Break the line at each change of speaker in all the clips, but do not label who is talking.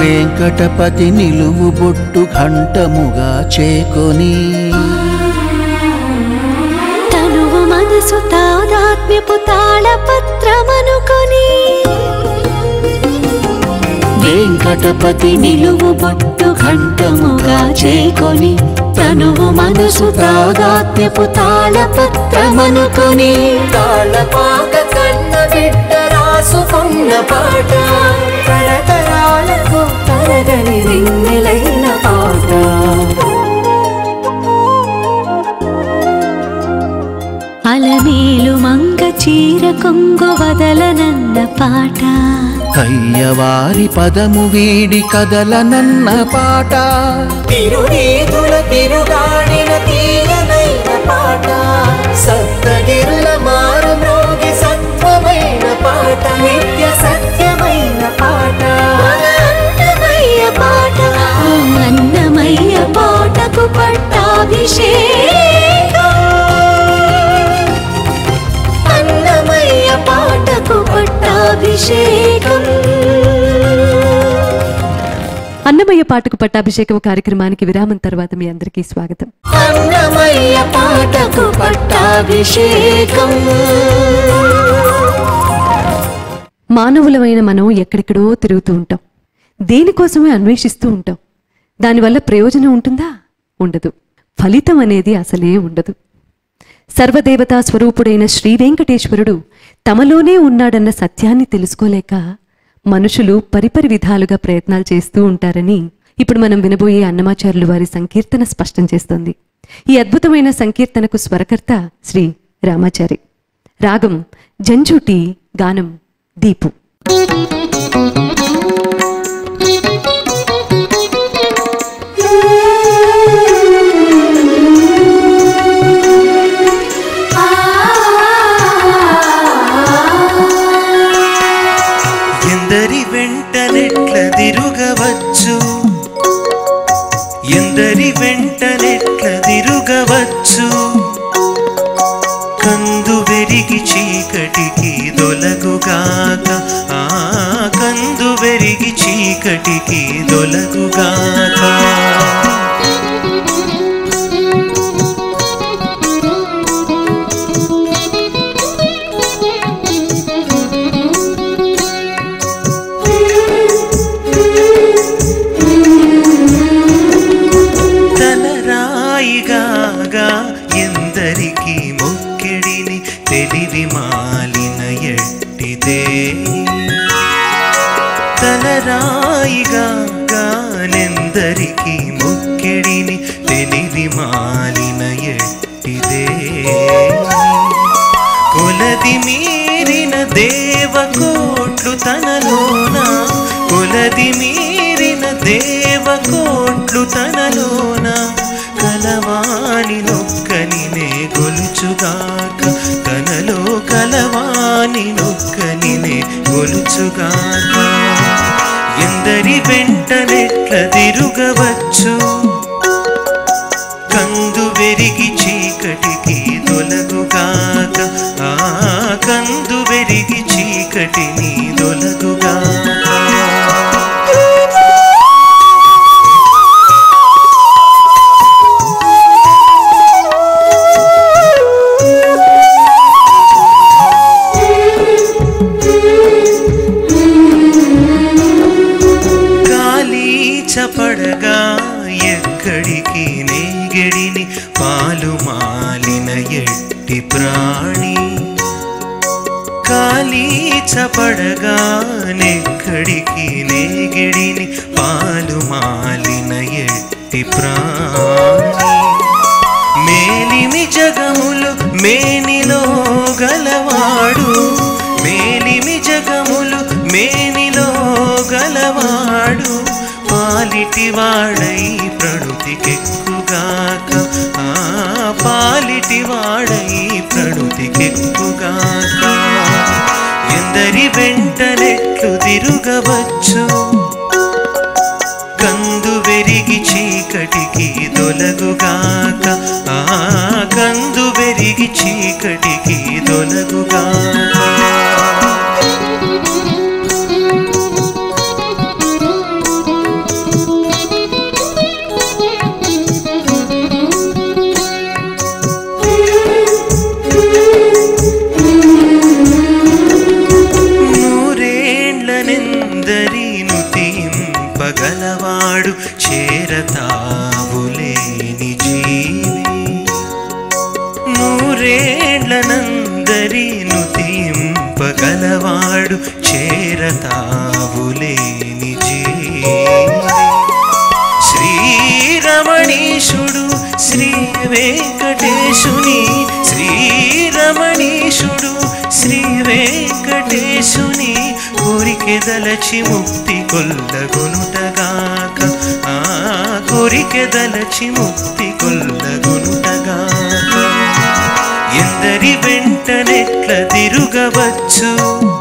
వెంకటపతి నిలువు బొట్టు ఘంటముగా చేకొని
తనువు మనసు తాదాత్మ్యపు తాళపత్రమనుకొని వెంకటపతి నిలువు బొట్టు ఘంటముగా చేకొని తనువు మనసు తాదాత్మ్యపు తాళపత్రమనుకొని తాళపాక కన్న బిడ్డ రాసుకున్న పాట తరతరాలకు తరగని రింగిలైన పాట అలమేలు మంగ చీర కొంగు వదలనన్న పాట
కయ్యవారి పదము వీడి కదలనన్న పాట
తిరునీతుల తిరుగాడిన తీయనైన పాట సప్తగిరుల మారు మ్రోగి సత్వమైన పాట నిత్య సత్యమైన పాట అన్నమయ్య పాట ఆ అన్నమయ్య పాటకు పట్టాభిషేకం అన్నమయ్య పాటకు పట్టాభిషేకం
అన్నమయ్య పాటకు పట్టాభిషేకం కార్యక్రమానికి విరామం తర్వాత మీ అందరికీ స్వాగతం
అన్నమయ్య పాటకు పట్టాభిషేకం
మానవులమైన మనం ఎక్కడెక్కడో తిరుగుతూ ఉంటాం దేనికోసమే అన్వేషిస్తూ ఉంటాం దానివల్ల ప్రయోజనం ఉంటుందా ఉండదు ఫలితం అనేది అసలే ఉండదు సర్వదేవతా స్వరూపుడైన శ్రీ వెంకటేశ్వరుడు తమలోనే ఉన్నాడన్న సత్యాన్ని తెలుసుకోలేక మనుషులు పరిపరి విధాలుగా ప్రయత్నాలు చేస్తూ ఉంటారని ఇప్పుడు మనం వినబోయే అన్నమాచారులు వారి సంకీర్తన స్పష్టం చేస్తోంది ఈ అద్భుతమైన సంకీర్తనకు స్వరకర్త శ్రీ రామాచారి రాగం జంజూటి గానం దీపు
ఎందరి వెంటనెట్ల తిరుగవచ్చు ఎందరి వెంటనెట్ల తిరుగవచ్చు కందు వెరిగి చీకటికి దొలగుగాక ఆ కందు వెరిగి చీకటికి దొలగుగాక తలరాయిగాగా ఎందరికి మొక్కెడిని తెలివి మాలిన ఎట్టిదే తలరాయిగాగానెందరికి మొక్కెడిని తెలివి మాలిన ఎట్టిదే కొలది మీరిన దేవకోట్లు తనలోన కొలది మీరిన దేవకోట్లు తనలోన కలవాని నొక్కనినే గొలుచుగాక తనలో కలవాని నొక్కనినే గొలుచుగాక ఎందరి వెంటనెట్ల తిరుగవచ్చు కందు వెరిగి చీకటికి దొలగుగాక ఆ కందు వెరిగి చీకటిని దొలగుగాక గాలి చపడగా ఎక్కడికి నేగడిని పాలు మాలిన ఎట్టి ప్రాణి గాలి చపడగా నెక్కడికి నేగిడిని పాలు మాలిన ఎట్టి ప్రాణి మేలిమి జగములు మేనిలో గలవాడు మేలిమి జగములు మేనిలో గలవాడు పాలిటి వాడై ప్రణుతికెక్కుగాక ఆ పాలిటి వాడై ప్రణుతికెక్కుగాక ఎందరి వెంటనెట్లు తిరుగవచ్చు కందు వెరిగి చీకటికి దొలగుగాక ఆ కందు వెరిగి చీకటికి దొలగుగాక ఎరతావులేని జీవి శ్రీరమణీశుడు శ్రీ వెంకటేశుని శ్రీరమణీశుడు శ్రీ వెంకటేశుని కోరికెదలచి ముక్తి కొల్లగొనుటగాక ఆ కోరికెదలచి ముక్తి కొల్లగొనుటగాక ఎందరి వెంటనెట్ల తిరుగవచ్చు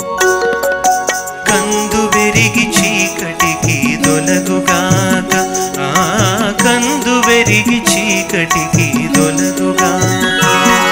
కందు వెరిగి చీకటికి దొలగుగాక ఆ కందు వెరిగి చీకటికి దొలగుగాక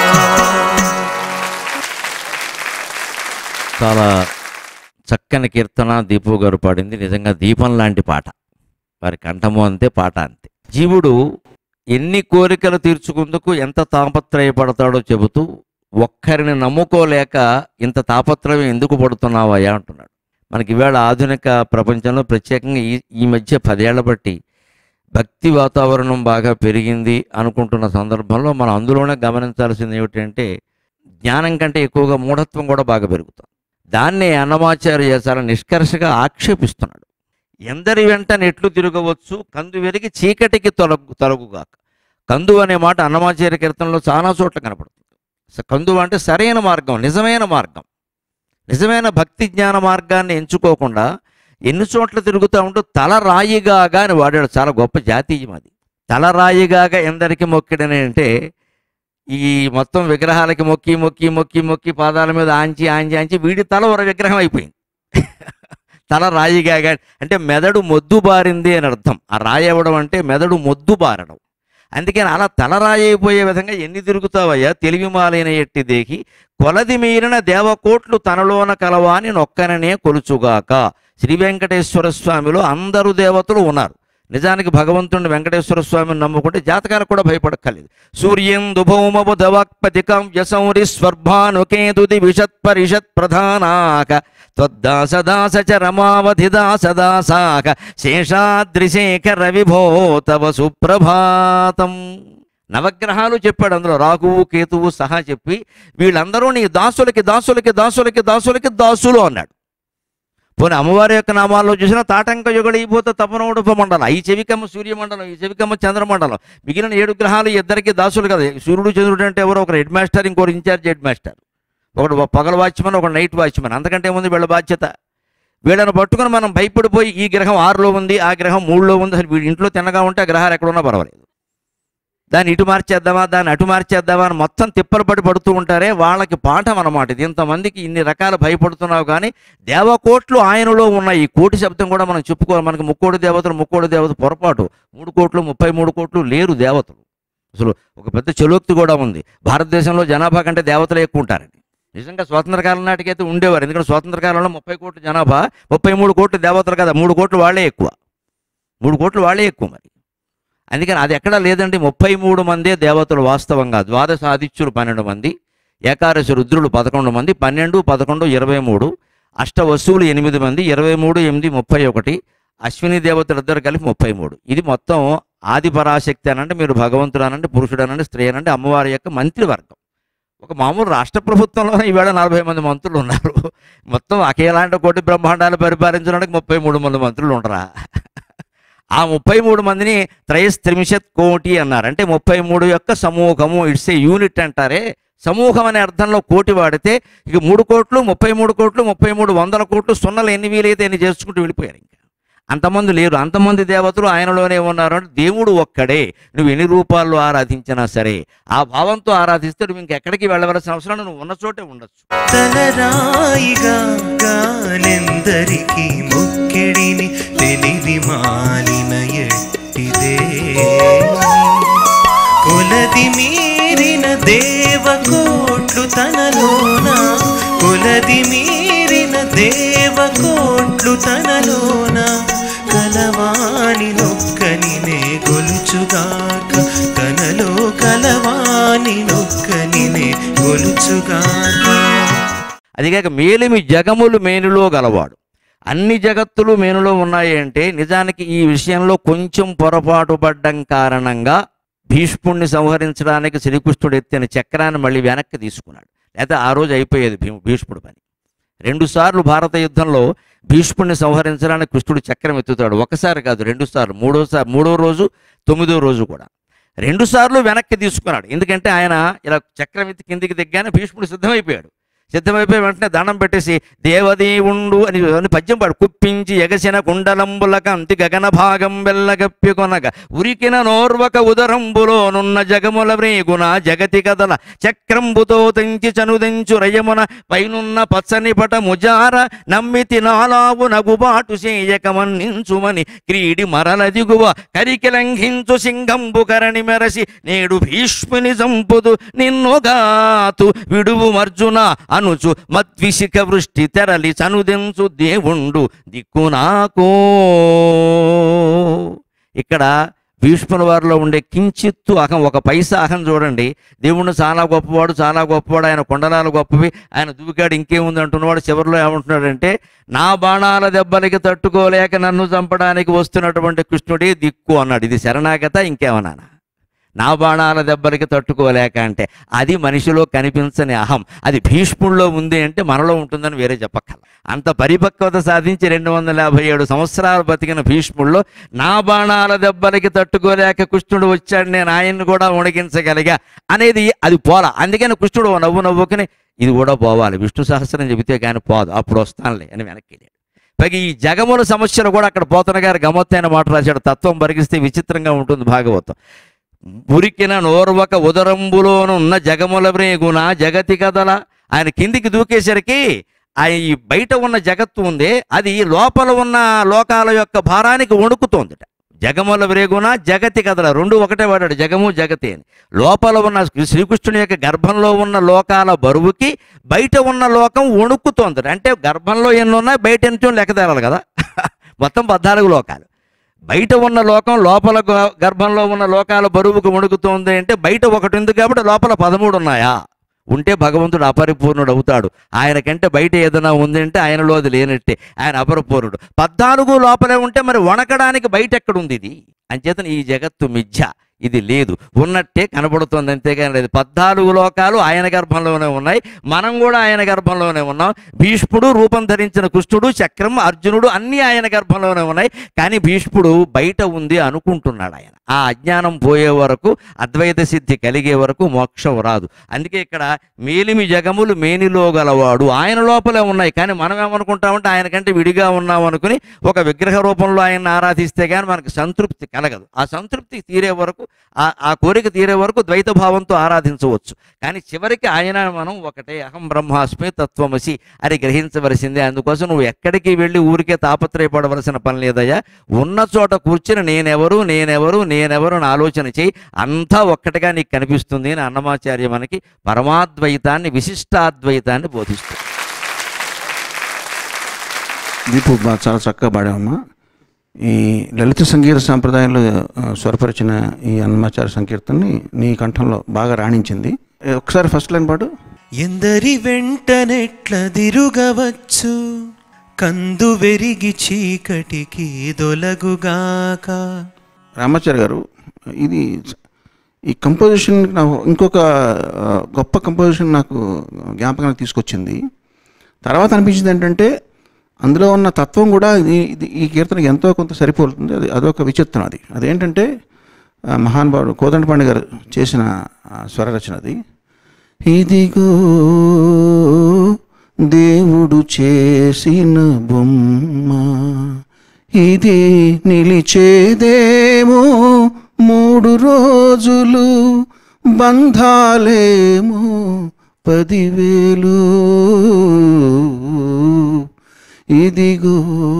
చాలా చక్కని కీర్తన దీపు గారు పాడింది నిజంగా దీపం లాంటి పాట వారి కంఠము అంతే పాట అంతే జీవుడు ఎన్ని కోరికలు తీర్చుకుందుకు ఎంత తాపత్రయపడతాడో చెబుతూ ఒక్కరిని నమ్ముకోలేక ఇంత తాపత్రయం ఎందుకు పడుతున్నావయ్యా అంటున్నాడు మనకి ఇవాళ ఆధునిక ప్రపంచంలో ప్రత్యేకంగా ఈ ఈ మధ్య పదేళ్ల బట్టి భక్తి వాతావరణం బాగా పెరిగింది అనుకుంటున్న సందర్భంలో మనం అందులోనే గమనించాల్సింది ఏమిటంటే జ్ఞానం కంటే ఎక్కువగా మూఢత్వం కూడా బాగా పెరుగుతుంది దాన్నే అన్నమాచార్య చాలా నిష్కర్షగా ఆక్షేపిస్తున్నాడు ఎందరి వెంట నెట్లు తిరగవచ్చు కందు వెరిగి చీకటికి తొలగు తొలగుగాక కందు అనే మాట అన్నమాచార్య కీర్తనలో చాలా చోట్ల కనపడుతుంది స- కందు అంటే సరైన మార్గం నిజమైన మార్గం నిజమైన భక్తి జ్ఞాన మార్గాన్ని ఎంచుకోకుండా ఎన్ని చోట్ల తిరుగుతూ ఉంటూ తల రాయిగాగా అని వాడాడు చాలా గొప్ప జాతీయం అది తల రాయిగాగా ఎందరికి మొక్కిడని అంటే ఈ మొత్తం విగ్రహాలకి మొక్కి మొక్కి మొక్కి మొక్కి పాదాల మీద ఆంచి ఆంచి ఆంచి వీడి తల ఒక విగ్రహం అయిపోయింది తల రాయిగాగా అంటే మెదడు మొద్దు బారింది అని అర్థం ఆ రాయి అవ్వడం అంటే మెదడు మొద్దు బారడం అందుకని అలా తల రాయి అయిపోయే విధంగా ఎన్ని తిరుగుతావయ్యా తెలివి మాలైన ఎట్టి దేకి కొలది మీరిన దేవకోట్లు తనలోన కలవాని నొక్కననే కొలుచుగాక శ్రీ వెంకటేశ్వర స్వామిలో అందరు దేవతలు ఉన్నారు నిజానికి భగవంతుడిని వెంకటేశ్వర స్వామిని నమ్ముకుంటే జాతకాలకు కూడా భయపడక్కర్లేదు సూర్యందు భౌమపు దవాక్పతికం వ్యసౌరి స్వర్భానుకేతుది విషత్ పరిషత్ ప్రధానాక త్వద్దాస దాస చ రమావధి దాస దాసాక శేషాద్రిశేఖర విభో తవ సుప్రభాతం నవగ్రహాలు చెప్పాడు అందులో రాహువు కేతువు సహా చెప్పి వీళ్ళందరూ నీ దాసులకి దాసులకి దాసులకి దాసులకి దాసులు అన్నాడు పోనీ అమ్మవారి యొక్క నామాల్లో చూసిన తాటంక యుగళీభూత తపనోడుప మండలం ఈ చెవికమ్మ సూర్యమండలం ఈ చెవికమ్మ చంద్రమండలం మిగిలిన ఏడు గ్రహాలు ఇద్దరికి దాసులు కదా సూర్యుడు చంద్రుడు అంటే ఎవరో ఒకరు హెడ్ మాస్టర్ ఇంకోటి ఇన్ఛార్జ్ హెడ్ మాస్టర్ ఒకడు పగల వాచ్మెన్ ఒకడు నైట్ వాచ్మెన్ అంతకంటే ముందు వీళ్ళ బాధ్యత వీళ్ళని పట్టుకుని మనం భయపడిపోయి ఈ గ్రహం ఆరులో ఉంది ఆ గ్రహం మూడులో ఉంది అసలు వీడి ఇంట్లో తిన్నగా ఉంటే ఆ గ్రహాలు ఎక్కడున్నా పర్వాలేదు దాన్ని ఇటు మార్చేద్దామా దాన్ని అటు మార్చేద్దామా అని మొత్తం తిప్పలు పడి పడుతూ ఉంటారే వాళ్ళకి పాఠం అన్నమాట ఇది ఇంతమందికి ఇన్ని రకాల భయపడుతున్నావు కానీ దేవకోట్లు ఆయనలో ఉన్న ఈ కోటి శబ్దం కూడా మనం చెప్పుకోవాలి మనకి ముక్కోటి దేవతలు ముక్కోటి దేవత పొరపాటు మూడు కోట్లు ముప్పై మూడు కోట్లు లేరు దేవతలు అసలు ఒక పెద్ద చలోక్తి కూడా ఉంది భారతదేశంలో జనాభా కంటే దేవతలు ఎక్కువ ఉంటారని నిజంగా స్వాతంత్ర కాలం నాటికైతే ఉండేవారు ఎందుకంటే స్వాతంత్ర కాలంలో ముప్పై కోట్ల జనాభా ముప్పై మూడు కోట్లు దేవతలు కదా మూడు కోట్లు వాళ్ళే ఎక్కువ మూడు కోట్లు వాళ్ళే ఎక్కువ మరి అందుకని అది ఎక్కడా లేదండి ముప్పై మూడు మందే దేవతలు వాస్తవంగా ద్వాదశ ఆదిత్యులు పన్నెండు మంది ఏకాదశి రుద్రులు పదకొండు మంది పన్నెండు పదకొండు ఇరవై మూడు అష్ట వస్తువులు ఎనిమిది మంది ఇరవై మూడు ఎనిమిది ముప్పై ఒకటి అశ్విని దేవతలు ఇద్దరు కలిపి ముప్పై మూడు ఇది మొత్తం ఆది పరాశక్తి అనంటే మీరు భగవంతుడు అనండి పురుషుడు అనండి స్త్రీ అనండి అమ్మవారి యొక్క మంత్రివర్గం ఒక మామూలు రాష్ట్ర ప్రభుత్వంలో ఈవేళ నలభై మంది మంత్రులు ఉన్నారు మొత్తం అఖిలాంటి కోటి బ్రహ్మాండాలు పరిపాలించడానికి ముప్పై మూడు మంది మంత్రులు ఉండరా ఆ ముప్పై మూడు మందిని త్రయస్త్రిమిషత్ కోటి అన్నారు అంటే ముప్పై మూడు యొక్క సమూహము ఇట్స్ ఏ యూనిట్ అంటారే సమూహం అనే అర్థంలో కోటి వాడితే ఇక మూడు కోట్లు ముప్పై మూడు కోట్లు ముప్పై మూడు వందల కోట్లు సున్నలు ఎన్ని వీలైతే ఎన్ని చేసుకుంటూ వెళ్ళిపోయారు ఇంకా అంతమంది లేరు అంతమంది దేవతలు ఆయనలోనే ఉన్నారు అంటే దేవుడు ఒక్కడే నువ్వు ఎన్ని రూపాల్లో ఆరాధించినా సరే ఆ భావంతో ఆరాధిస్తే నువ్వు ఇంకెక్కడికి వెళ్ళవలసిన అవసరం లేదు, నువ్వు ఉన్న చోటే ఉండొచ్చు
తలరాయిగా గానెందరికి ముక్కిడిని తెలివి మాలిన ఎట్టిదే కొలది మీరిన దేవకోట్లు తనలోన కొలది మీరిన దేవకోట్లు తనలోన కలవాణి నొక్కనినే గొలుచుగాక తనలో కలవాణి నొక్కనినే గొలుచుగాక
అదిగాక మేలిమి జగములు మేనులో గలవాడు అన్ని జగత్తులు మేనులో ఉన్నాయి అంటే నిజానికి ఈ విషయంలో కొంచెం పొరపాటు పడ్డం కారణంగా భీష్ముడిని సంహరించడానికి శ్రీకృష్ణుడు ఎత్తిన చక్రాన్ని మళ్ళీ వెనక్కి తీసుకున్నాడు లేదా ఆ రోజు అయిపోయేది భీ భీష్ముడు పని రెండుసార్లు భారత యుద్ధంలో భీష్ముడిని సంహరించడానికి కృష్ణుడు చక్రం ఎత్తుతాడు ఒకసారి కాదు రెండు సార్లు మూడోసారి మూడో రోజు తొమ్మిదో రోజు కూడా రెండు సార్లు వెనక్కి తీసుకున్నాడు ఎందుకంటే ఆయన ఇలా చక్రం ఎత్తి కిందికి దిగ్గానే భీష్ముడు సిద్ధమైపోయాడు సిద్ధమైపోయి వెంటనే దండం పెట్టేసి దేవదేవుండు అని అని పద్యం పాడు కుప్పించి ఎగసిన కుండలంబుల కంతి గగన భాగం వెళ్ళగప్పికొనగ ఉరికిన నోర్వక ఉదరంబులోనున్న జగముల వ్రేగున జగతి కదల చక్రంబుతో తెంచి చనుదెంచు రయమున పైనున్న పచ్చని పట ముజార నమ్మితి నాలావు నగుబాటు చేయకమన్నించుమని క్రీడి మరల దిగువ కరికి లంఘించు సింగంబు కరణి మెరసి నేడు భీష్ముని సంపుదు నిన్నుగాతు విడువు మర్జున అనుచు మద్విశిఖ వృష్టి తెరలి చనుదెంచు దేవుండు దిక్కు నాకో ఇక్కడ భీష్ముల వారిలో ఉండే కించిత్తు అహం ఒక పైసా అహం చూడండి దేవుణ్ణి చాలా గొప్పవాడు చాలా గొప్పవాడు ఆయన కొండలాలు గొప్పవి ఆయన దూకాడు ఇంకేముంది అంటున్నవాడు చివరిలో ఏమంటున్నాడంటే నా బాణాల దెబ్బలకి తట్టుకోలేక నన్ను చంపడానికి వస్తున్నటువంటి కృష్ణుడే దిక్కు అన్నాడు ఇది శరణాగత ఇంకేమన్నానా నా బాణాల దెబ్బలకి తట్టుకోలేక అంటే అది మనిషిలో కనిపించని అహం అది భీష్ముడిలో ఉంది అంటే మనలో ఉంటుందని వేరే చెప్పక్కల అంత పరిపక్వత సాధించి రెండు వందల యాభై ఏడు సంవత్సరాలు బతికిన భీష్ముడిలో నా బాణాల దెబ్బలకి తట్టుకోలేక కృష్ణుడు వచ్చాడు నేను ఆయన్ని కూడా ఉణగించగలిగా అనేది అది పోలా అందుకని కృష్ణుడు ఓ నవ్వు నవ్వుకుని ఇది కూడా పోవాలి విష్ణు సహస్రం చెబితే కానీ పోదు అప్పుడు వస్తానులే అని వెనక్కి వెళ్ళాడు పైగా ఈ జగముల సమస్యలు కూడా అక్కడ పోతన గారు గమ్మత్తైన మాట రాశాడు తత్వం పరిగిస్తే విచిత్రంగా ఉంటుంది భాగవతం ఉరికిన నోర్వక ఉదరంబులోనున్న జగముల రేగున జగతి కదల ఆయన కిందికి దూకేసరికి ఆయన ఈ బయట ఉన్న జగత్తు ఉంది అది లోపల ఉన్న లోకాల యొక్క భారానికి వణుకుతోందిట జగముల రేగున జగతి కదల రెండు ఒకటే వాడాడు జగము జగతి అని లోపల ఉన్న శ్రీకృష్ణుని యొక్క గర్భంలో ఉన్న లోకాల బరువుకి బయట ఉన్న లోకం వణుకుతోంది అంటే గర్భంలో ఎన్ని ఉన్నాయి బయట ఎన్ని లెక్క తేరాలి కదా మొత్తం పద్నాలుగు లోకాలు బయట ఉన్న లోకం లోపల గ- గర్భంలో ఉన్న లోకాల బరువుకు వణుకుతోంది అంటే బయట ఒకటి ఉంది కాబట్టి లోపల పదమూడు ఉన్నాయా ఉంటే భగవంతుడు అపరిపూర్ణుడు అవుతాడు ఆయనకంటే బయట ఏదైనా ఉంది అంటే ఆయనలో అది లేనట్టే ఆయన అపరిపూర్ణుడు పద్నాలుగు లోపలే ఉంటే మరి వణకడానికి బయట ఎక్కడుంది ఇది అంచేతన ఈ జగత్తు మిథ్య ఇది లేదు ఉన్నట్టే కనబడుతుంది అంతేగాని లేదు పద్నాలుగు లోకాలు ఆయన గర్భంలోనే ఉన్నాయి మనం కూడా ఆయన గర్భంలోనే ఉన్నాం భీష్ముడు రూపం ధరించిన కృష్ణుడు చక్రం అర్జునుడు అన్నీ ఆయన గర్భంలోనే ఉన్నాయి కానీ భీష్ముడు బయట ఉంది అనుకుంటున్నాడు ఆయన ఆ అజ్ఞానం పోయే వరకు అద్వైత సిద్ధి కలిగే వరకు మోక్షం రాదు అందుకే ఇక్కడ మేలిమి జగములు మేనిలో గలవాడు ఆయన లోపలే ఉన్నాయి కానీ మనం ఏమనుకుంటామంటే ఆయన కంటే విడిగా ఉన్నాం అనుకుని ఒక విగ్రహ రూపంలో ఆయన ఆరాధిస్తే కానీ మనకు సంతృప్తి కలగదు ఆ సంతృప్తి తీరే వరకు ఆ ఆ కోరిక తీరే వరకు ద్వైత భావంతో ఆరాధించవచ్చు కానీ చివరికి ఆయన మనం ఒకటే అహం బ్రహ్మాస్మి తత్వమసి అని గ్రహించవలసిందే అందుకోసం నువ్వు ఎక్కడికి వెళ్ళి ఊరికే తాపత్రయపడవలసిన పని లేదయ్యా ఉన్న చోట కూర్చుని నేనెవరు నేనెవరు నేనెవరు అని ఆలోచన చేయి అంతా ఒక్కటిగా నీకు కనిపిస్తుంది అని అన్నమాచార్య మనకి పరమాద్వైతాన్ని విశిష్టాద్వైతాన్ని బోధిస్తుంది
దీపు బా- చాలా చక్కగా పాడామమ్మా ఈ లలిత సంగీత సాంప్రదాయంలో ఆ, స్వరపరిచిన ఈ అన్నమాచార సంకీర్తనని నీ కంఠంలో బాగా రాణించింది ఏ, ఒకసారి ఫస్ట్ లైన్ పాడు
ఎందరి వెంటనెట్ల దిరుగవచ్చు కందు వెరిగి చీకటికి దొలగుగాక
రామాచారి గారు ఇది ఈ కంపోజిషన్ నాకు ఇంకొక ఆ, గొప్ప కంపోజిషన్ నాకు జ్ఞాపకానికి తీసుకొచ్చింది తర్వాత అనిపించింది ఏంటంటే అందులో ఉన్న తత్వం కూడా ఇది ఇది ఈ కీర్తనకి ఎంతో కొంత సరిపోతుంది అది అదొక విచిత్రం అది అదేంటంటే ఆ, మహానుభావుడు కోదండపాండి గారు చేసిన ఆ, స్వర రచన అది ఇదిగో దేవుడు చేసిన బొమ్మ ఇది నిలిచేదేమో మూడు రోజులు బంధాలేమో పదివేలు ఇదిగో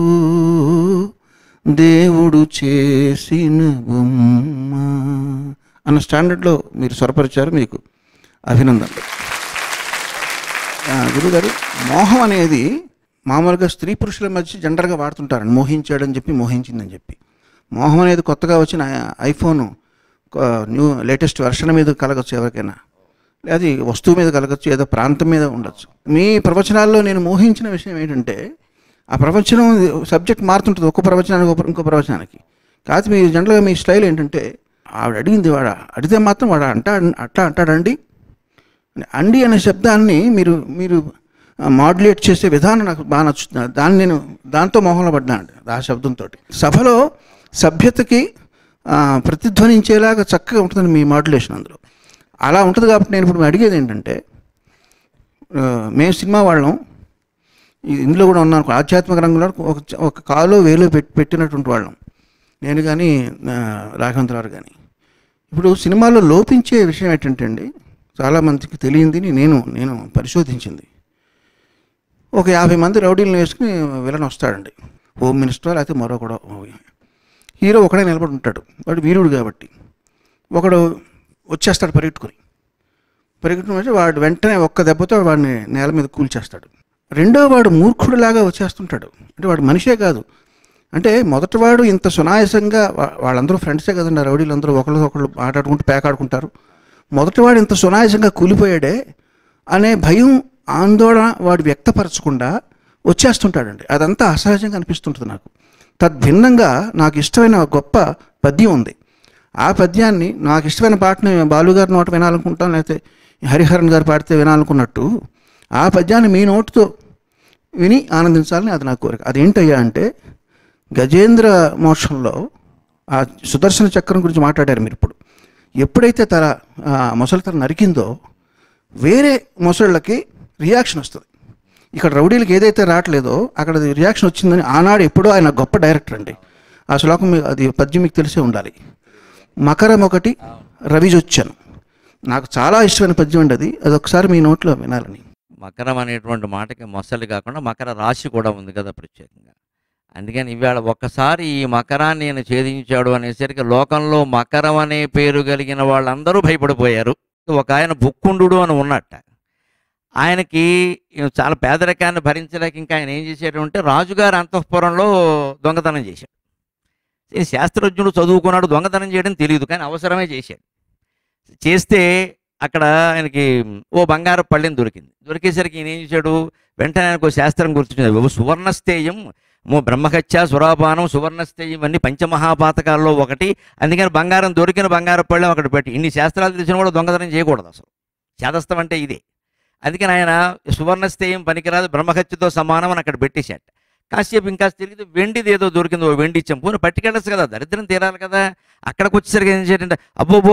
దేవుడు చేసిన బొమ్మ అన్న స్టాండర్డ్లో మీరు స్వరపరిచారు మీకు అభినందనలు ఆ, గురుగారు మోహం అనేది మామూలుగా స్త్రీ పురుషుల మధ్య జనరల్గా వాడుతుంటారండి మోహించాడని చెప్పి మోహించిందని చెప్పి మోహం అనేది కొత్తగా వచ్చిన ఐఫోన్ న్యూ లేటెస్ట్ వెర్షన్ మీద కలగచ్చు ఎవరికైనా అది వస్తువు మీద కలగచ్చు ఏదో ప్రాంతం మీద ఉండొచ్చు మీ ప్రవచనాల్లో నేను మోహించిన విషయం ఏంటంటే ఆ ప్రవచనం సబ్జెక్ట్ మారుతుంటుంది ఒక్క ప్రవచనానికి ఒక- ఇంకో ప్రవచనానికి కాదు మీ జనరల్గా మీ స్టైల్ ఏంటంటే ఆవిడ అడిగింది వాడ అడిగితే మాత్రం వాడు అంటా అట్లా అంటాడండి అండి అనే శబ్దాన్ని మీరు మీరు మాడ్యులేట్ చేసే విధానం నాకు బాగా నచ్చుతుంది దాన్ని నేను దాంతో మోహంలో పడ్డాను ఆ శబ్దంతో సభలో సభ్యతకి ఆ, ప్రతిధ్వనించేలాగా చక్కగా ఉంటుంది మీ మాడ్యులేషన్ అందులో అలా ఉంటుంది కాబట్టి నేను ఇప్పుడు అడిగేది ఏంటంటే ఆ, మేము సినిమా వాళ్ళం ఈ- ఇందులో కూడా ఉన్నాను ఆధ్యాత్మిక రంగంలో ఒక ఒక కాలో వేలో పెట్టి పెట్టినటువంటి వాళ్ళం నేను కానీ ఆ, రాఘవేంద్రరావు కానీ ఇప్పుడు సినిమాలో లోపించే విషయం ఏంటంటే అండి చాలామందికి తెలియంది నేను నేను పరిశోధించింది ఒక యాభై మంది రౌడీలను వేసుకుని విలన్ వస్తాడండి హోమ్ మినిస్టర్ లేకపోతే మరో కూడా హీరో ఒకడే నిలబడి ఉంటాడు వాడు వీరుడు కాబట్టి ఒకడు వచ్చేస్తాడు పరిగెట్టుకుని పరిగెట్టుకుని వచ్చి వాడు వెంటనే ఒక్క దెబ్బతో వాడిని నేల మీద కూల్చేస్తాడు రెండో వాడు మూర్ఖుడిలాగా వచ్చేస్తుంటాడు అంటే వాడు మనిషే కాదు అంటే మొదటివాడు ఇంత సునాయాసంగా వా- వాళ్ళందరూ ఫ్రెండ్సే కదండి ఆ రౌడీలందరూ ఒకళ్ళు ఒకళ్ళు మాట్లాడుకుంటూ పేకాడుకుంటారు మొదటివాడు ఇంత సునాయాసంగా కూలిపోయాడే అనే భయం ఆందోళన వాడు వ్యక్తపరచకుండా వచ్చేస్తుంటాడండి అదంతా అసహజంగా అనిపిస్తుంటుంది నాకు తద్భిన్నంగా నాకు ఇష్టమైన ఒక గొప్ప పద్యం ఉంది ఆ పద్యాన్ని నాకు ఇష్టమైన పాటని బాలుగారి నోట వినాలనుకుంటాను లేకపోతే హరిహరన్ గారు పాడితే వినాలనుకున్నట్టు ఆ పద్యాన్ని మీ నోటితో విని ఆనందించాలని అది నా కోరిక అదేంటయ్యా అంటే గజేంద్ర మోక్షంలో ఆ సుదర్శన చక్రం గురించి మాట్లాడారు మీరు ఇప్పుడు ఎప్పుడైతే తల ఆ మొసలి తల నరికిందో వేరే మొసళ్ళకి రియాక్షన్ వస్తుంది ఇక్కడ రౌడీలకు ఏదైతే రావట్లేదో అక్కడ అది రియాక్షన్ వచ్చిందని ఆనాడు ఎప్పుడో ఆయన గొప్ప డైరెక్టర్ అండి ఆ శ్లోకం మీ- అది పద్యం మీకు తెలిసే ఉండాలి మకరం ఒకటి రవిజొచ్చాను నాకు చాలా ఇష్టమైన పద్యం అండి అది అది ఒకసారి మీ నోట్లో వినాలని
మకరం అనేటువంటి మాటకి మొసలి కాకుండా మకర రాశి కూడా ఉంది కదా ప్రత్యేకంగా అందుకని ఇవాళ ఒక్కసారి ఈ మకరాన్ని నేను ఛేదించాడు అనేసరికి లోకంలో మకరం అనే పేరు కలిగిన వాళ్ళందరూ భయపడిపోయారు ఒక ఆయన బుక్కుండు అని ఉన్నట్ట ఆయనకి చాలా పేదరికాన్ని భరించలేక ఇంకా ఆయన ఏం చేశాడు అంటే రాజుగారి అంతఃపురంలో దొంగతనం చేశాడు ఈ శాస్త్రజ్ఞుడు చదువుకున్నాడు దొంగతనం చేయడం తెలియదు కానీ అవసరమే చేశాడు చేస్తే అక్కడ ఆయనకి ఓ బంగారు పళ్ళెం దొరికింది దొరికేసరికి ఈయన ఏం చేశాడు వెంటనే ఆయనకు ఓ శాస్త్రం గుర్తొచ్చింది సువర్ణస్థేయం మో బ్రహ్మహత్య సురాపానం సువర్ణస్థేయం ఇవన్నీ పంచమహాపాతకాల్లో ఒకటి అందుకని బంగారం దొరికిన బంగారు పళ్ళెం అక్కడ పెట్టి ఇన్ని శాస్త్రాలు తెలిసిన కూడా దొంగతనం చేయకూడదు అసలు చేదస్తం అంటే ఇదే అందుకని ఆయన సువర్ణస్థేయం పనికిరాదు బ్రహ్మహత్యతో సమానం అని అక్కడ పెట్టేశాట కాసేపు ఇంకా తిరిగితే వెండిది ఏదో దొరికింది ఓ వెండి ఇచ్చాం పోనీ పట్టుకెళ్ళచ్చు కదా దరిద్రం తీరాలి కదా అక్కడికి వచ్చేసరికి ఏం చేయాలంటే అబ్బోబో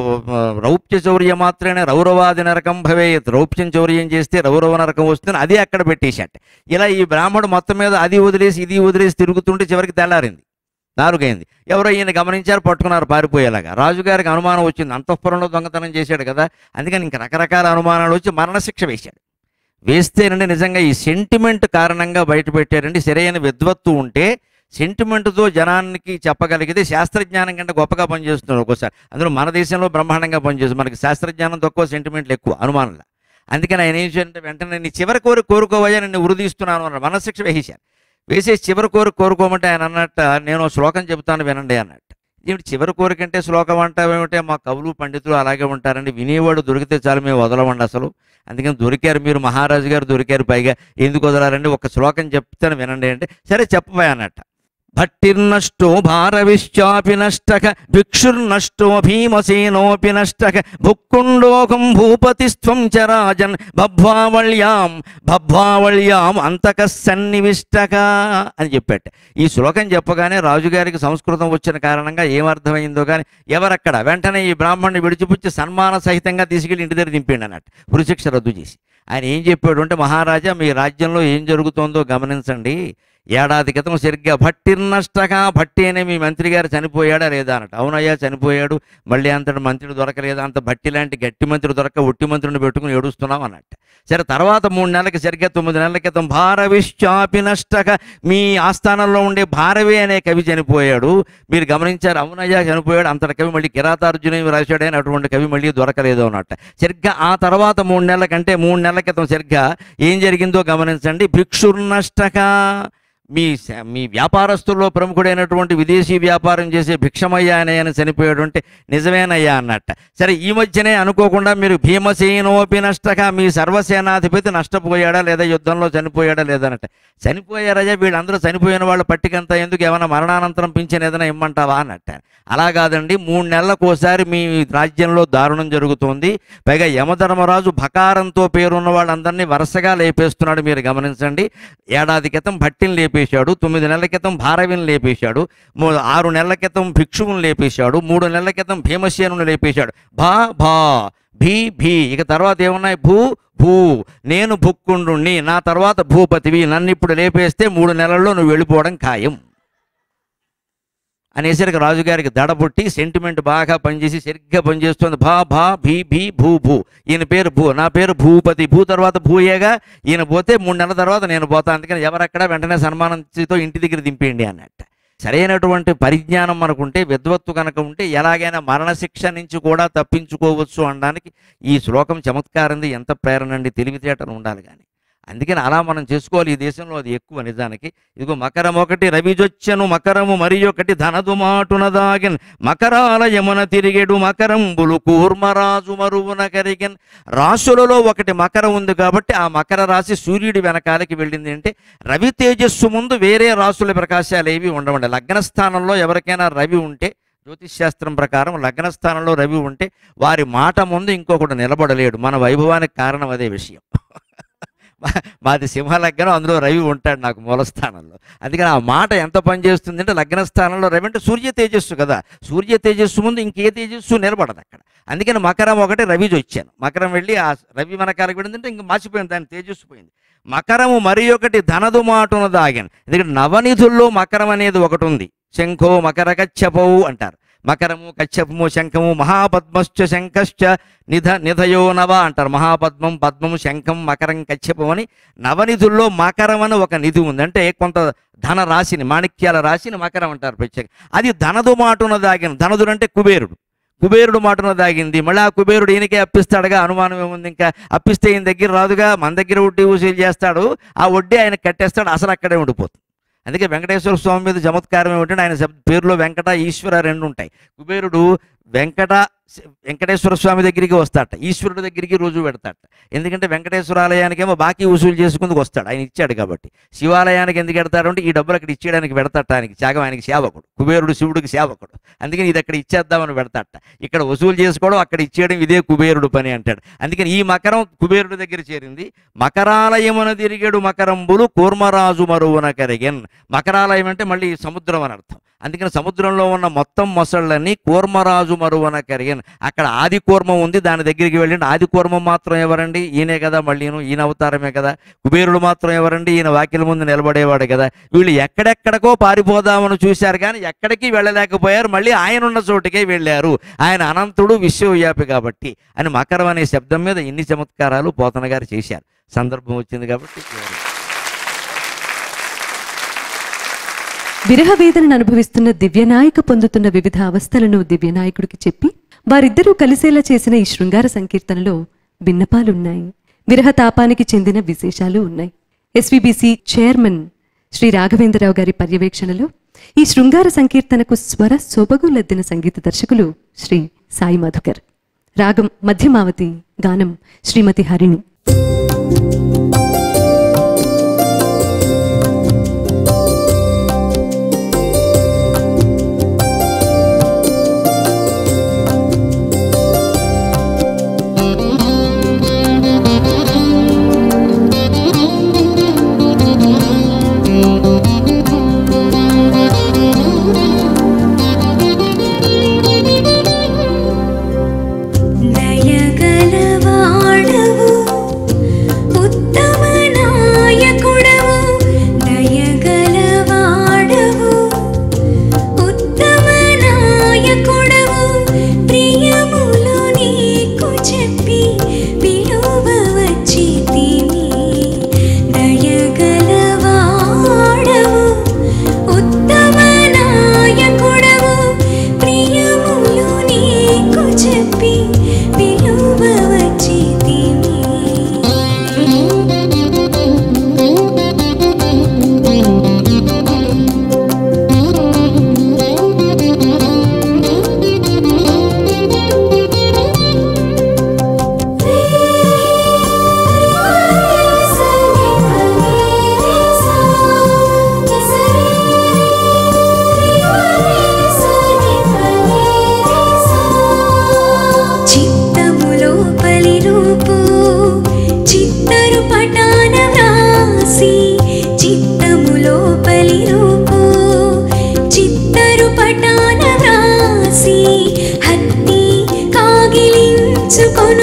రౌప్య చౌర్య మాత్రమే రౌరవాది నరకం భవేయత్ రౌప్యం చౌర్యం చేస్తే రౌరవ నరకం వస్తుంది అదే అక్కడ పెట్టేశాట ఇలా ఈ బ్రాహ్మడు మొత్తం మీద అది వదిలేసి ఇది వదిలేసి తిరుగుతుంటే చివరికి తెల్లారింది నాలుగైంది ఎవరో ఈయన గమనించారు పట్టుకున్నారు పారిపోయేలాగా రాజుగారికి అనుమానం వచ్చింది అంతఃపురంలో దొంగతనం చేశాడు కదా అందుకని ఇంక రకరకాల అనుమానాలు వచ్చి మరణశిక్ష వేశాడు వేస్తేనండి నిజంగా ఈ సెంటిమెంట్ కారణంగా బయట పెట్టారండి సరైన విద్వత్తు ఉంటే సెంటిమెంట్తో జనానికి చెప్పగలిగితే శాస్త్రజ్ఞానం కంటే గొప్పగా పనిచేస్తున్నారు ఒక్కోసారి అందులో మన దేశంలో బ్రహ్మాండంగా పనిచేస్తుంది మనకి శాస్త్రజ్ఞానం తక్కువ సెంటిమెంట్లు ఎక్కువ అనుమానంలా అందుకని ఆయన ఏం చేయాలంటే వెంటనే నీ చివరి కోరిక కోరుకోవయ్యా నిన్ను ఉరిదీస్తున్నాను అన్నారు మనశిక్ష వేసేశారు వేసేసి చివరి కోరిక కోరుకోమంటే ఆయన అన్నట్ట నేను ఓ శ్లోకం చెబుతాను వినండి అన్నట్టు ఏమిటి చివరి కోరిక అంటే శ్లోకం అంటావేమిటే మా కవులు పండితులు అలాగే ఉంటారండి వినేవాడు దొరికితే చాలు మేము వదలమండి అసలు అందుకని దొరికారు మీరు మహారాజు గారు దొరికారు పైగా ఎందుకు వదలారండి ఒక శ్లోకం చెప్తాను వినండి అంటే సరే చెప్పబోయ్ అన్నట్ట భట్టిర్నష్టో భారవిశ్చాపి నష్టక భిక్షుర్నష్టో భీమసేనోపి నష్టక భుక్కుండోకం భూపతిస్త్వం చ రాజన్ బభ్వావళ్యాం బభ్వావళ్యాం అంతక సన్నివిష్టక అని చెప్పాట ఈ శ్లోకం చెప్పగానే రాజుగారికి సంస్కృతం వచ్చిన కారణంగా ఏమర్థమైందో కానీ ఎవరక్కడ వెంటనే ఈ బ్రాహ్మణ్ణి విడిచిపుచ్చి సన్మాన సహితంగా తీసుకెళ్ళి ఇంటి దగ్గర దింపిండి అన్నట్టు ఉరిశిక్ష రద్దు చేసి ఆయన ఏం చెప్పాడు అంటే మహారాజా మీ రాజ్యంలో ఏం జరుగుతోందో గమనించండి ఏడాది క్రితం సరిగ్గా భట్టిర్నష్టగా భట్టి అనే మీ మంత్రి గారు చనిపోయాడా లేదా అన్నట్టు అవునయ్యా చనిపోయాడు మళ్ళీ అంతటి మంత్రి దొరకలేదా అంత భట్టి లాంటి గట్టి మంత్రి దొరక ఒట్టి మంత్రిని పెట్టుకుని ఏడుస్తున్నాం అన్నట్టు సరే తర్వాత మూడు నెలలకి సరిగ్గా తొమ్మిది నెలల క్రితం భారవిశ్చాపి నష్టక మీ ఆస్థానంలో ఉండే భారవి అనే కవి చనిపోయాడు మీరు గమనించారు అవునయ్యా చనిపోయాడు అంతటి కవి మళ్ళీ కిరాతార్జున రాశాడు అని అటువంటి కవి మళ్ళీ దొరకలేదు అన్నట్టు సరిగ్గా ఆ తర్వాత మూడు నెలల కంటే మూడు నెలల క్రితం సరిగ్గా ఏం జరిగిందో గమనించండి భిక్షుర్నష్టక మీ శ- మీ వ్యాపారస్తుల్లో ప్రముఖుడైనటువంటి విదేశీ వ్యాపారం చేసే భిక్షమయ్య అనే ఆయన చనిపోయాడు అంటే నిజమేనయ్యా అన్నట్ట సరే ఈ మధ్యనే అనుకోకుండా మీరు భీమసేనోపి నష్టక మీ సర్వసేనాధిపతి నష్టపోయాడా లేదా యుద్ధంలో చనిపోయాడా లేదా అన్నట్ట చనిపోయారయ్యా వీళ్ళందరూ చనిపోయిన వాళ్ళ పట్టికంతా ఎందుకు ఏమైనా మరణానంతరం పింఛన్ ఏదైనా ఇమ్మంటావా అన్నట్ట అలా కాదండి మూడు నెలలకు ఒకసారి మీ రాజ్యంలో దారుణం జరుగుతోంది పైగా యమధర్మరాజు భకారంతో పేరున్న వాళ్ళందరినీ వరుసగా లేపేస్తున్నాడు మీరు గమనించండి ఏడాది క్రితం భట్టిని లేపేశాడు తొమ్మిది నెలల క్రితం భారవిని లేపేశాడు మూ- ఆరు నెలల క్రితం భిక్షువుని లేపేశాడు మూడు నెలల క్రితం భీమసేనుని లేపేశాడు భా భా భీ భీ ఇక తర్వాత ఏమున్నాయి భూ భూ నేను భుక్కుండుణ్ణి నా తర్వాత భూపతివి నన్ను ఇప్పుడు లేపేస్తే మూడు నెలల్లో నువ్వు వెళ్ళిపోవడం ఖాయం అనేసరికి రాజుగారికి దడబుట్టి సెంటిమెంట్ బాగా పనిచేసి సరిగ్గా పనిచేస్తుంది భా భా భీ భీ భూ భూ ఈయన పేరు భూ నా పేరు భూపతి భూ తర్వాత భూయేగా ఈయన పోతే మూడు నెలల తర్వాత నేను పోతాను అందుకని ఎవరక్కడ వెంటనే సన్మానంతో ఇంటి దగ్గర దింపేయండి అన్నట్టు సరైనటువంటి పరిజ్ఞానం మనకుంటే విద్వత్తు కనుక ఉంటే ఎలాగైనా మరణశిక్ష నుంచి కూడా తప్పించుకోవచ్చు అనడానికి ఈ శ్లోకం చమత్కారంది ఎంత ప్రేరణ అండి తెలివితేటలు ఉండాలి కానీ అందుకని అలా మనం చేసుకోవాలి ఈ దేశంలో అది ఎక్కువ నిజానికి ఇదిగో మకరం ఒకటి రవిజొచ్చను మకరము మరి ఒకటి ధనదు మాటున దాగిన్ మకరాల యమున తిరిగెడు మకరంబులు కూర్మరాజు మరువున కరిగిన్ రాశులలో ఒకటి మకరం ఉంది కాబట్టి ఆ మకర రాశి సూర్యుడి వెనకాలకి వెళ్ళింది అంటే రవి తేజస్సు ముందు వేరే రాశుల ప్రకాశాలు ఏవి ఉండవండి లగ్న స్థానంలో ఎవరికైనా రవి ఉంటే జ్యోతిష్ శాస్త్రం ప్రకారం లగ్న స్థానంలో రవి ఉంటే వారి మాట ముందు ఇంకొకటి నిలబడలేడు మన వైభవానికి కారణం అదే విషయం మా- మాది సింహ లగ్నం అందులో రవి ఉంటాడు నాకు మూలస్థానంలో అందుకని ఆ మాట ఎంత పనిచేస్తుంది అంటే లగ్న స్థానంలో రవి అంటే సూర్య తేజస్సు కదా సూర్య తేజస్సు ముందు ఇంకే తేజస్సు నిలబడదు అక్కడ అందుకని మకరం ఒకటి రవి వచ్చాను మకరం వెళ్ళి ఆ రవి వెనకాలకు వెళ్ళిందంటే ఇంక మార్చిపోయింది దాని తేజస్సు పోయింది మకరము మరి ఒకటి ధనదు మాటున దాగాను ఎందుకంటే నవనిధుల్లో మకరం అనేది ఒకటి ఉంది శంఖో మకర కచ్చపవు అంటారు మకరము కచ్చపము శంఖము మహాపద్మశ్చ శంఖశ్చ నిధ నిధయో నవ అంటారు మహాపద్మం పద్మం శంఖం మకరం కచ్చపం అని నవనిధుల్లో మకరం అని ఒక నిధి ఉంది అంటే కొంత ధన రాశిని మాణిక్యాల రాశిని మకరం అంటారు ప్రత్యేక అది ధనదు మాటున దాగిన ధనదుడు అంటే కుబేరుడు కుబేరుడు మాటన దాగింది మళ్ళీ ఆ కుబేరుడు ఈయనకే అప్పిస్తాడుగా అనుమానం ఏముంది ఇంకా అప్పిస్తే ఈయన దగ్గర రాదుగా మన దగ్గర వడ్డీ వసూలు చేస్తాడు ఆ వడ్డీ ఆయన కట్టేస్తాడు అసలు అక్కడే ఉండిపోతుంది అందుకే వెంకటేశ్వర స్వామి మీద చమత్కారం ఏమిటంటే ఆయన శబ్- పేరులో వెంకట ఈశ్వర రెండు ఉంటాయి కుబేరుడు వెంకట వెంకటేశ్వర స్వామి దగ్గరికి వస్తాట ఈశ్వరుడి దగ్గరికి రోజు పెడతాట ఎందుకంటే వెంకటేశ్వర ఆలయానికేమో బాకీ వసూలు చేసుకుందుకు వస్తాడు ఆయన ఇచ్చాడు కాబట్టి శివాలయానికి ఎందుకు పెడతాడు అంటే ఈ డబ్బులు అక్కడ ఇచ్చేయడానికి పెడతాట ఆయనకి త్యాగం ఆయనకి సేవకుడు కుబేరుడు శివుడికి సేవకుడు అందుకని ఇది అక్కడ ఇచ్చేద్దామని పెడతాట ఇక్కడ వసూలు చేసుకోవడం అక్కడ ఇచ్చేయడం ఇదే కుబేరుడు పని అంటాడు అందుకని ఈ మకరం కుబేరుడి దగ్గర చేరింది మకరాలయమున తిరిగేడు మకరంబులు కూర్మరాజు మరువున కరిగెన్ మకరాలయం అంటే మళ్ళీ సముద్రం అని అర్థం అందుకని సముద్రంలో ఉన్న మొత్తం మొసళ్ళని కూర్మరాజు మరువన కరిగన్ అక్కడ ఆది కూర్మం ఉంది దాని దగ్గరికి వెళ్ళండి ఆది కూర్మం మాత్రం ఎవరండి ఈయనే కదా మళ్ళీను ఈయన అవతారమే కదా కుబేరుడు మాత్రం ఎవరండి ఈయన వాకిల ముందు నిలబడేవాడు కదా వీళ్ళు ఎక్కడెక్కడికో పారిపోదామని చూశారు కానీ ఎక్కడికి వెళ్ళలేకపోయారు మళ్ళీ ఆయన ఉన్న చోటుకే వెళ్ళారు ఆయన అనంతుడు విశ్వవ్యాపి కాబట్టి అని మకరం అనే శబ్దం మీద ఇన్ని చమత్కారాలు పోతన గారు చేశారు సందర్భం వచ్చింది కాబట్టి
విరహ వేదనను అనుభవిస్తున్న దివ్యనాయక పొందుతున్న వివిధ అవస్థలను దివ్యనాయకుడికి చెప్పి వారిద్దరూ కలిసేలా చేసిన ఈ శృంగార సంకీర్తనలో భిన్నపాలున్నాయి విరహ తాపానికి చెందిన విశేషాలు ఉన్నాయి ఎస్విబిసి చైర్మన్ శ్రీ రాఘవేంద్రరావు గారి పర్యవేక్షణలో ఈ శృంగార సంకీర్తనకు స్వర సొబగులద్దిన సంగీత దర్శకులు శ్రీ సాయి మధుకర్ రాగం మధ్యమావతి గానం శ్రీమతి హరిణి
దయగలవాడవు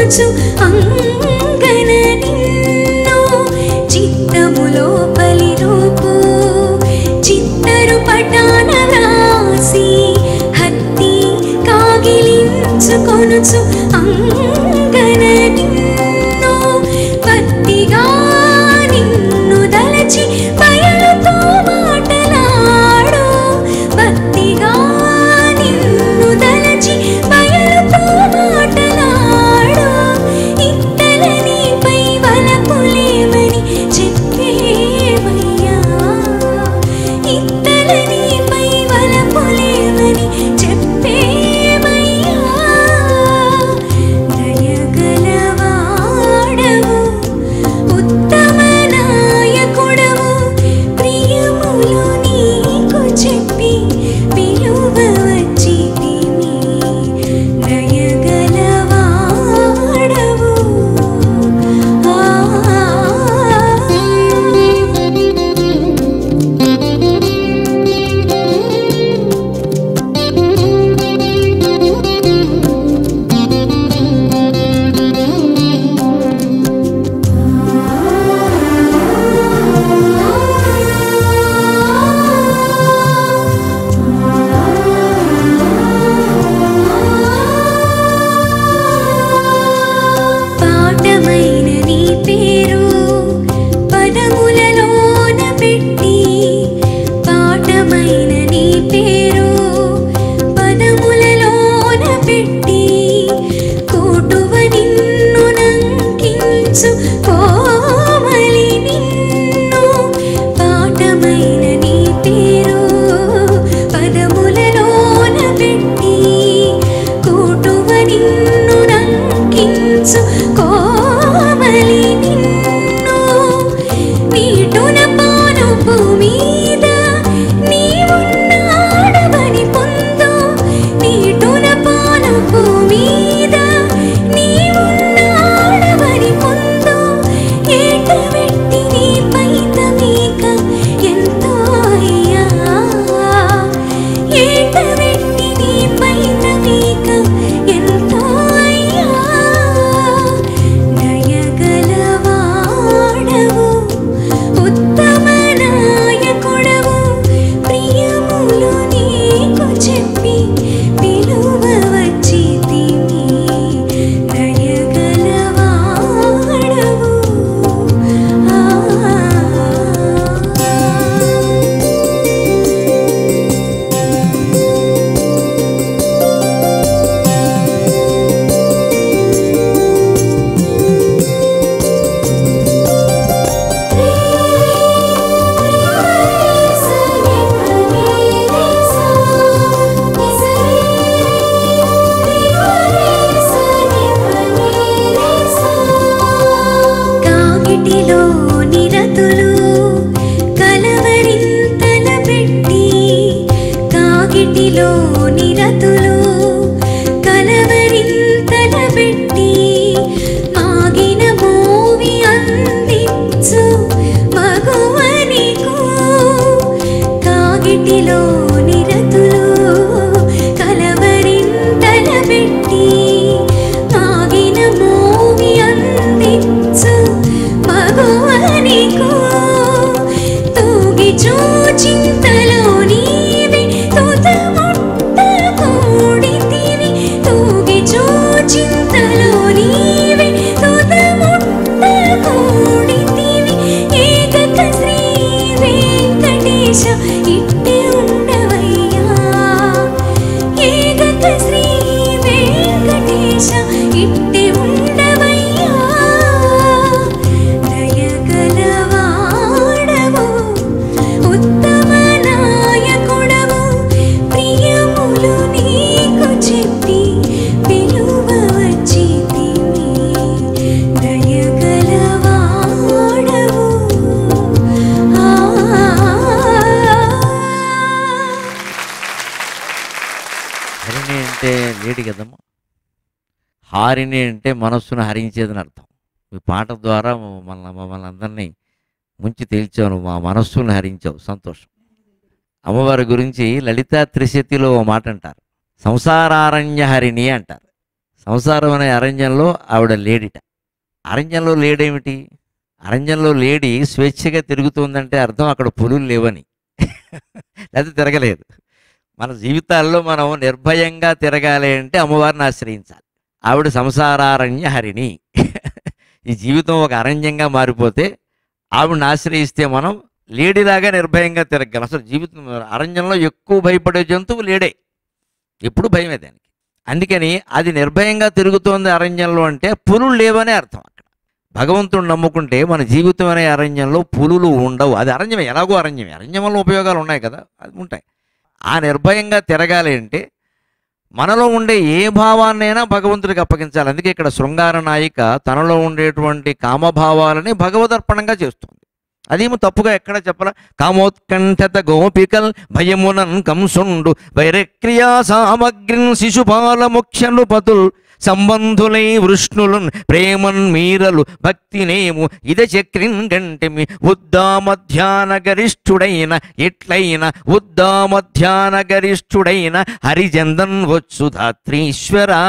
కొనుచు అంగన నిన్ను చిత్తములో పలి రూపు చిత్తరు పటాన రాసి హత్తి కాగిలించుకొనుచు అంగన నిన్ను పత్తిగా నిన్ను దలచి బయలుతో మాటలాడు భక్తిగా నిన్ను దలచి బయలుతో మాటలాడు ఇత్తల నీపై వలపులేమని చెప్పేవయ్యా ఇత్తల నీపై వలపులేమని చెప్పేవయ్యా దయగలవాడవు ఉత్తమ నాయకుడవు ప్రియములు నీకు చెప్పి పిలువ వచ్చితిమి దయగలవాడవు పాఠమైన నీ పేరు పదములలోన పెట్టి పాఠమైన నీ పేరు పదములలోన పెట్టి కోటువ నిన్ను నంకించు కోమలి నిన్ను పాఠమైన నీ పేరు పదములలోన పెట్టి కోటువ నిన్ను నంకించు కోమలి నిన్ను నీటున పానుపు మీద నీవున్నాడవని పొందు నీటున పానుపు మీద నీవున్నాడవని పొందు ఏట వెట్టి నీ పైత మీక ఎంతో అయ్యా ఏట వెట్టి నీ పైత మీక ఎంతో అయ్యా దయగలవాడవు ఉత్తమ నాయకుడవు ప్రియములు నీకు చెప్పి పిలువ వచ్చితిమి దయగలవాడవు ఆ కాకిటిలో నిరతులు కలవరింతల పెట్టి కాకిటిలో నిరతులు కలవరింతల పెట్టి మాగిన మోవి అందించు మగువనికు కాగిటిలో నిరతులు కలవరింతల పెట్టి మాగిన మోవి అందించు మగువనికు తూగి చూచింతలో నీవి తుత ముట్ట కూడితివి తూగి చూచింతలో నీవి తుత ముట్ట కూడితివి ఏకక శ్రీ వెంకటేశ ఇట్టే ఉండవయ్యా ఏకక శ్రీ వెంకటేశ ఇట్టే ఉండవయ్యా దయగలవాడవు ఉత్తమ నాయకుడవు ప్రియములు నీకు చెప్పి పిలువ వచ్చితిమి దయగలవాడవు ఆ
హరిణి అంటే లేడి కదమ్మా హారిణి అంటే మనస్సును హరించేదని అర్థం ఈ పాట ద్వారా మన మమ్మల్ని అందరినీ ముంచి తేల్చావు నువ్వు మా మనస్సును హరించావు సంతోషం అమ్మవారి గురించి లలితా త్రిశతిలో ఓ మాట అంటారు సంసారారణ్య హరిణి అంటారు సంసారం అనే అరణ్యంలో ఆవిడ లేడిట అరణ్యంలో లేడేమిటి అరణ్యంలో లేడి స్వేచ్ఛగా తిరుగుతుందంటే అర్థం అక్కడ పులులు లేవని లేకపోతే తిరగలేదు మన జీవితాల్లో మనం నిర్భయంగా తిరగాలి అంటే అమ్మవారిని ఆశ్రయించాలి ఆవిడ సంసారారణ్య హరిణి ఈ జీవితం ఒక అరణ్యంగా మారిపోతే ఆవిడని ఆశ్రయిస్తే మనం లేడీలాగా నిర్భయంగా తిరగలం అసలు జీవితం అరణ్యంలో ఎక్కువ భయపడే జంతువు లేడే ఎప్పుడు భయమే దానికి అందుకని అది నిర్భయంగా తిరుగుతోంది అరణ్యంలో అంటే పులులు లేవనే అర్థం అక్కడ భగవంతుడు నమ్ముకుంటే మన జీవితం అనే అరణ్యంలో పులులు ఉండవు అది అరణ్యమే ఎలాగో అరణ్యమే అరణ్యం వల్ల ఉపయోగాలు ఉన్నాయి కదా అది ఉంటాయి ఆ నిర్భయంగా తిరగాలి అంటే మనలో ఉండే ఏ భావాన్నైనా భగవంతుడికి అప్పగించాలి అందుకే ఇక్కడ శృంగార నాయిక తనలో ఉండేటువంటి కామభావాలని భగవదర్పణంగా చేస్తుంది అదేమో తప్పుగా ఎక్కడ చెప్పరా కామోత్కంఠత గోపికల్ భయమునన్ కంసుండు వైరక్రియా సామగ్రిన్ శిశుపాల ముఖ్యలు పతుల్ సంబంధులై వృష్ణులున్ ప్రేమన్ మీరలు భక్తినేము ఇద చక్రిన్ గంటిమి ఉద్దామధ్యాన గరిష్ఠుడైన ఎట్లైన ఉద్దామధ్యాన గరిష్ఠుడైన హరిజందన్ వచ్చు ధాత్రీశ్వరా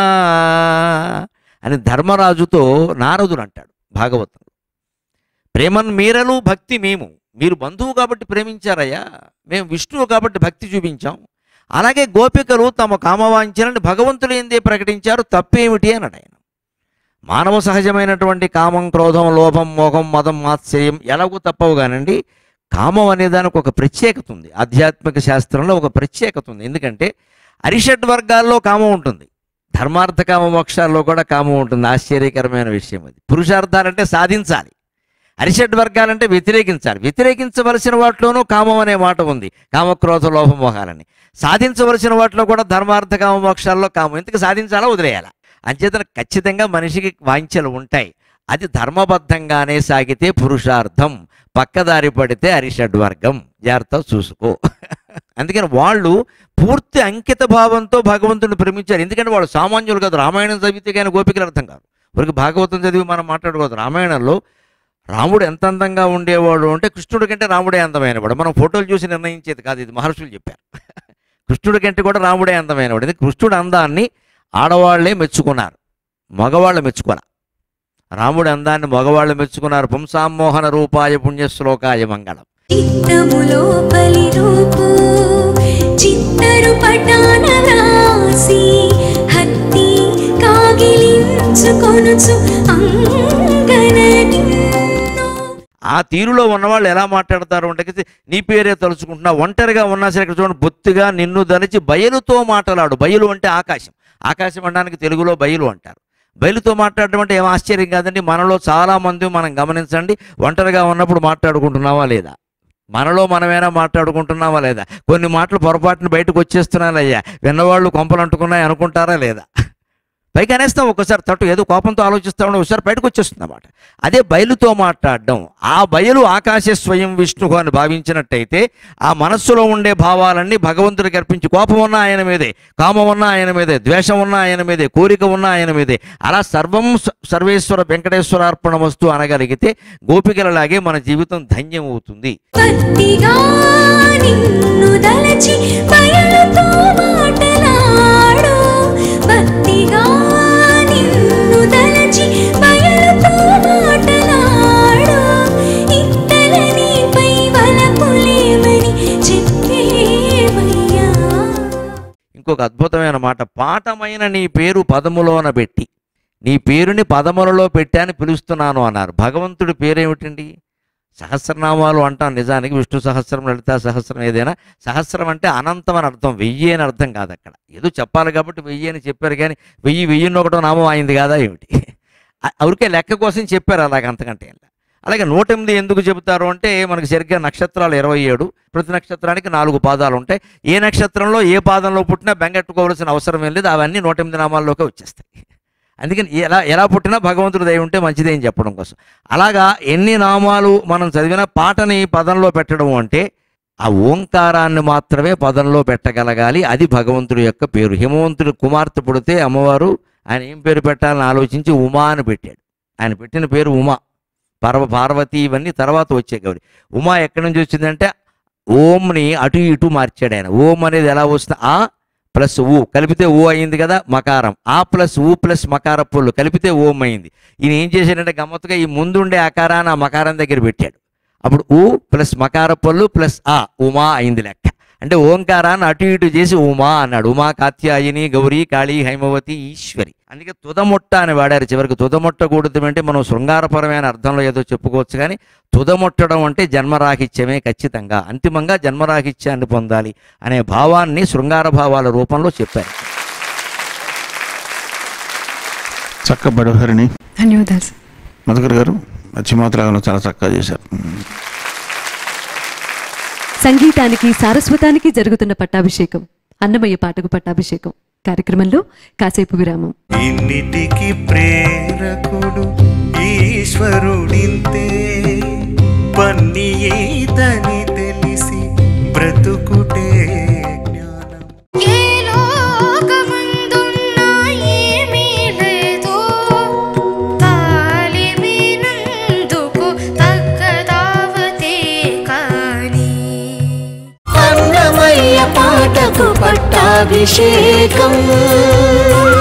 అని ధర్మరాజుతో నారదుడు అంటాడు భాగవతం ప్రేమన్ మీరలు భక్తి మేము మీరు బంధువు కాబట్టి ప్రేమించారయ్యా మేము విష్ణువు కాబట్టి భక్తి చూపించాం అలాగే గోపికలు తమ కామవాంఛనని భగవంతుడు ఏందే ప్రకటించారు తప్పేమిటి అన్నాడు ఆయన మానవ సహజమైనటువంటి కామం క్రోధం లోభం మోహం మదం మాత్సర్యం ఎలాగూ తప్పవు కానండి కామం అనే దానికి ఒక ప్రత్యేకత ఉంది ఆధ్యాత్మిక శాస్త్రంలో ఒక ప్రత్యేకత ఉంది ఎందుకంటే అరిషడ్ వర్గాల్లో కామం ఉంటుంది ధర్మార్థ కామ మోక్షాల్లో కూడా కామం ఉంటుంది ఆశ్చర్యకరమైన విషయం అది పురుషార్థాలంటే సాధించాలి అరిషడ్ వర్గాలంటే వ్యతిరేకించాలి వ్యతిరేకించవలసిన వాటిలోనూ కామం అనే మాట ఉంది కామక్రోధ లోభ మోహాలని సాధించవలసిన వాటిలో కూడా ధర్మార్థ కామ మోక్షాల్లో కామం ఎందుకు సాధించాలా వదిలేయాలా అంచేతన ఖచ్చితంగా మనిషికి వాంఛలు ఉంటాయి అది ధర్మబద్ధంగానే సాగితే పురుషార్థం పక్కదారి పడితే అరిషడ్ వర్గం జాగ్రత్త చూసుకో అందుకని వాళ్ళు పూర్తి అంకిత భావంతో భగవంతుని ప్రేమించారు ఎందుకంటే వాళ్ళు సామాన్యులు కాదు రామాయణం చదివితే కానీ గోపికలు అర్థం కాదు వరకు భాగవతం చదివి మనం మాట్లాడుకోవద్దు రామాయణంలో రాముడు ఎంత అందంగా ఉండేవాడు అంటే కృష్ణుడి కంటే రాముడే అందమైనవాడు మనం ఫోటోలు చూసి నిర్ణయించేది కాదు ఇది మహర్షులు చెప్పారు కృష్ణుడి కంటే కూడా రాముడే అందమైనవాడు ఎందుకంటే కృష్ణుడి అందాన్ని ఆడవాళ్లే మెచ్చుకున్నారు మగవాళ్ళు మెచ్చుకోరా రాముడి అందాన్ని మగవాళ్ళు మెచ్చుకున్నారు పుంసామోహన రూపాయ పుణ్యశ్లోకాయ మంగళం
చిత్తములో బలి రూపు చిత్తరు పటాన రాసి హత్తి కాగిలించుకొనుచు అంగన నిన్ను
ఆ తీరులో ఉన్నవాళ్ళు ఎలా మాట్లాడతారు అంటే నీ పేరే తలుచుకుంటున్నా ఒంటరిగా ఉన్నా సరే ఇక్కడ చూడండి బొత్తిగా నిన్ను దలిచి బయలుతో మాట్లాడు బయలు అంటే ఆకాశం ఆకాశం అనడానికి తెలుగులో బయలు అంటారు బయలుతో మాట్లాడడం అంటే ఏం ఆశ్చర్యం కాదండి మనలో చాలా మంది మనం గమనించండి ఒంటరిగా ఉన్నప్పుడు మాట్లాడుకుంటున్నావా లేదా మనలో మనమేనా మాట్లాడుకుంటున్నావా లేదా కొన్ని మాటలు పొరపాటున బయటకు వచ్చేస్తున్నానయ్యా విన్నవాళ్ళు కొంపలు అంటుకున్నాయి అనుకుంటారా లేదా పైకి అనేస్తాం ఒక్కసారి తట్టు ఏదో కోపంతో ఆలోచిస్తామని ఒకసారి బయటకు వచ్చేస్తుంది అన్నమాట అదే బయలుతో మాట్లాడడం ఆ బయలు ఆకాశ స్వయం విష్ణువు అని భావించినట్టయితే ఆ మనస్సులో ఉండే భావాలన్నీ భగవంతుడికి అర్పించి కోపం ఉన్న ఆయన మీదే కామం ఉన్న ఆయన మీదే ద్వేషం ఉన్న ఆయన మీదే కోరిక ఉన్న ఆయన మీదే అలా సర్వం స- సర్వేశ్వర వెంకటేశ్వర అర్పణ వస్తు అనగలిగితే గోపికలలాగే మన జీవితం ధన్యం అవుతుంది
భక్తిగా నిన్ను దలచి బయలుతో మాటలాడు భక్తిగా నిన్ను దలచి బయలుతో మాటలాడు ఇట్టల నీపై వలపులేమని చెప్పేవయ్యా
ఇంకొక అద్భుతమైన మాట పాఠమైన నీ పేరు పదములోన పెట్టి నీ పేరుని పదములలో పెట్టాని పిలుస్తున్నాను అన్నారు భగవంతుడి పేరేమిటండి సహస్రనామాలు అంటాం నిజానికి విష్ణు సహస్రం లలిత సహస్రం ఏదైనా సహస్రం అంటే అనంతం అని అర్థం వెయ్యి అని అర్థం కాదు అక్కడ ఏదో చెప్పాలి కాబట్టి వెయ్యి అని చెప్పారు కానీ వెయ్యి వెయ్యిన్నొకటో ఒకటో నామం అయింది కాదా ఏమిటి ఆ- ఊరికే లెక్క కోసం చెప్పారు అలాగ అంతకంటే ఏం లే. అలాగే నూట ఎనిమిది ఎందుకు చెబుతారు అంటే మనకి సరిగ్గా నక్షత్రాలు ఇరవై ఏడు ప్రతి నక్షత్రానికి నాలుగు పాదాలు ఉంటాయి ఏ నక్షత్రంలో ఏ పాదంలో పుట్టినా బెంగెట్టుకోవాల్సిన అవసరం ఏం లేదు అవన్నీ నూట ఎనిమిది నామాల్లోకే వచ్చేస్తాయి అందుకని ఎలా ఎలా పుట్టినా భగవంతుడు దయ ఉంటే మంచిదే అని చెప్పడం కోసం అలాగా ఎన్ని నామాలు మనం చదివిన పాటని పదంలో పెట్టడం అంటే ఆ ఓంకారాన్ని మాత్రమే పదంలో పెట్టగలగాలి అది భగవంతుడి యొక్క పేరు హిమవంతుడి కుమార్తె పుడితే అమ్మవారు ఆయన ఏం పేరు పెట్టాలని ఆలోచించి ఉమా అని పెట్టాడు ఆయన పెట్టిన పేరు ఉమా పర్వ పార్వతి ఇవన్నీ తర్వాత వచ్చే గౌరి ఉమా ఎక్కడి నుంచి వచ్చిందంటే ఓంని అటు ఇటు మార్చాడు ఆయన ఓం అనేది ఎలా వస్తుంది ఆ ప్లస్ ఊ కలిపితే ఊ అయింది కదా మకారం ఆ ప్లస్ ఊ ప్లస్ మకార పొల్లు కలిపితే ఓం అయింది ఈయన ఏం చేశాడంటే గమ్మత్తుగా ఈ ముందుండే ఆకారాన్ని ఆ మకారం దగ్గర పెట్టాడు అప్పుడు ఊ ప్లస్ మకార పొల్లు ప్లస్ ఆ ఉమా అయింది లెక్క అంటే ఓంకారాన్ని అటు ఇటు చేసి ఉమా అన్నాడు ఉమా కాత్యాయిని గౌరీ కాళీ హైమవతి ఈశ్వరి అందుకే తుదముట్ట అని వాడారు చివరికి తుదముట్టకూడదు అంటే మనం శృంగారపరమైన అర్థంలో ఏదో చెప్పుకోవచ్చు కానీ తుదముట్టడం అంటే జన్మరాహిత్యమే ఖచ్చితంగా అంతిమంగా జన్మరాహిత్యాన్ని పొందాలి అనే భావాన్ని శృంగార భావాల రూపంలో చెప్పారు
చక్క బడహరిణి
ధన్యవాదాలు సార్
మధుకర్ గారు మధ్యమాత్రాలను చాలా చక్కగా చేశారు
సంగీతానికి సారస్వతానికి జరుగుతున్న పట్టాభిషేకం అన్నమయ్య పాటకు పట్టాభిషేకం కార్యక్రమంలో కాసేపు విరామం
ఇన్నిటికి ప్రేరకుడు ఈశ్వరుడింతే పన్ని ఈతని తెలిసి బ్రతుకుటే జ్ఞానం
ఏ లోకమందున్నా ఏమీ లేదు తాలిమినందుకు తగ్గదావతే కాని
అన్నమయ్య పాటకు పట్టాభిషేకం